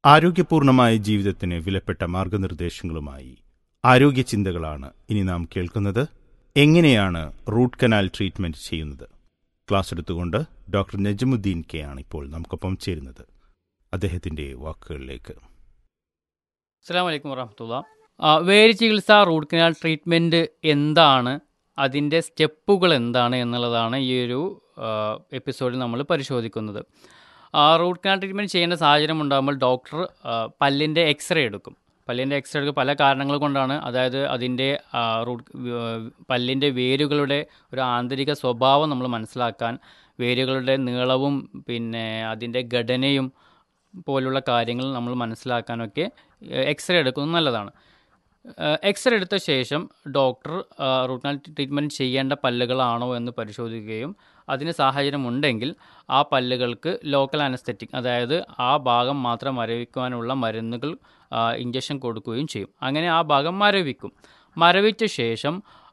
ആരോഗ്യപൂർണമായ ജീവിതത്തിന് വിലപ്പെട്ട മാർഗനിർദ്ദേശങ്ങളുമായി ആരോഗ്യ ചിന്തകളാണ് ഇനി നാം കേൾക്കുന്നത് എങ്ങനെയാണ് റൂട്ട് കനാൽ ട്രീറ്റ്മെന്റ് ചെയ്യുന്നത് ക്ലാസ് എടുത്തുകൊണ്ട് ഡോക്ടർ നജമുദ്ദീൻ കെ ആണ് ഇപ്പോൾ നമുക്കൊപ്പം ചേരുന്നത് അദ്ദേഹത്തിന്റെ വാക്കുകളിലേക്ക് അസ്സാം വലൈക്കും വറഹമത്തുള്ള വേര് ചികിത്സ റൂട്ട് കനാൽ ട്രീറ്റ്മെൻറ്റ് എന്താണ് അതിൻ്റെ സ്റ്റെപ്പുകൾ എന്താണ് എന്നുള്ളതാണ് ഈ ഒരു എപ്പിസോഡിൽ നമ്മൾ പരിശോധിക്കുന്നത് റൂട്ട് കനാൽ ട്രീറ്റ്മെൻറ്റ് ചെയ്യേണ്ട സാഹചര്യം ഉണ്ടാകുമ്പോൾ ഡോക്ടർ പല്ലിൻ്റെ എക്സ്റേ എടുക്കും പല്ലിൻ്റെ എക്സ്റേ എടുക്കുക പല കാരണങ്ങൾ കൊണ്ടാണ് അതായത് അതിൻ്റെ റൂട്ട് പല്ലിൻ്റെ വേരുകളുടെ ഒരു ആന്തരിക സ്വഭാവം നമ്മൾ മനസ്സിലാക്കാൻ വേരുകളുടെ നീളവും പിന്നെ അതിൻ്റെ ഘടനയും പോലുള്ള കാര്യങ്ങൾ നമ്മൾ മനസ്സിലാക്കാനൊക്കെ എക്സ്റേ എടുക്കുന്നത് നല്ലതാണ് എക്സ്റേ എടുത്ത ശേഷം ഡോക്ടർ റൂട്ട് കനാൽ ട്രീറ്റ്മെൻറ്റ് ചെയ്യേണ്ട പല്ലുകളാണോ എന്ന് പരിശോധിക്കുകയും അതിന് സാഹചര്യം ഉണ്ടെങ്കിൽ ആ പല്ലുകൾക്ക് ലോക്കൽ അനസ്തെറ്റിക് അതായത് ആ ഭാഗം മാത്രം മരവിക്കുവാനുള്ള മരുന്നുകൾ ഇഞ്ചക്ഷൻ കൊടുക്കുകയും ചെയ്യും അങ്ങനെ ആ ഭാഗം മരവിക്കും മരവിച്ച ശേഷം